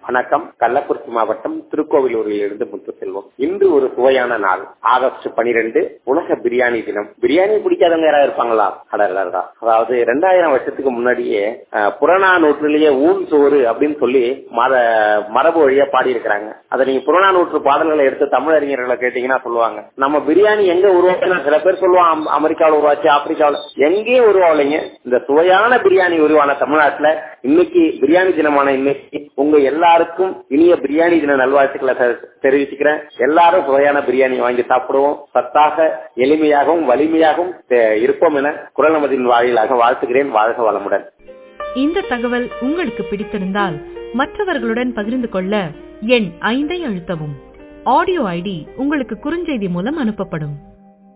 வணக்கம் கள்ளக்குறிச்சி மாவட்டம் திருக்கோவிலூரில் இருந்து முத்துசெல்வம் இன்று ஒரு சுவையான நாள் ஆகஸ்ட் பனிரெண்டு உலக பிரியாணி தினம் பிரியாணி பிடிக்காதவங்க யாராவது இருப்பாங்களா அடடா அதாவது ரெண்டாயிரம் வருஷத்துக்கு முன்னாடியே அஹ், புறநானூற்றிலேயே ஊன் சோறு அப்படின்னு சொல்லி மத மரபு வழியா பாடி இருக்கிறாங்க அதை நீங்க புறநானூற்று பாடல்களை எடுத்து தமிழறிஞர்களை கேட்டீங்கன்னா சொல்லுவாங்க நம்ம பிரியாணி எங்க உருவாச்சுன்னா சில பேர் சொல்லுவாங்க அம்- அமெரிக்காவில் உருவாச்சு ஆப்பிரிக்காவில் எங்கேயும் உருவாகலைங்க இந்த சுவையான பிரியாணி உருவான தமிழ்நாட்டுல இன்னைக்கு பிரியாணி தினமான இன்னைக்கு உங்க எல்லாருக்கும் இனிய பிரியாணி தின நல்வாழ்த்துக்களை தெ- தெரிவிச்சுக்கிறேன் எல்லாரும் சுவையான பிரியாணி வாங்கி சாப்பிடுவோம் சத்தாக எளிமையாகவும் வலிமையாகவும் தெ- இருப்போம் என குரல் நமதின் வாயிலாக வாழ்த்துகிறேன் வாழ்க வளமுடன் இந்த தகவல் உங்களுக்கு பிடித்திருந்தால் மற்றவர்களுடன் பகிர்ந்து கொள்ள எண் ஐந்தை அழுத்தவும் ஆடியோ ஐடி உங்களுக்கு குறுஞ்செய்தி மூலம் அனுப்பப்படும்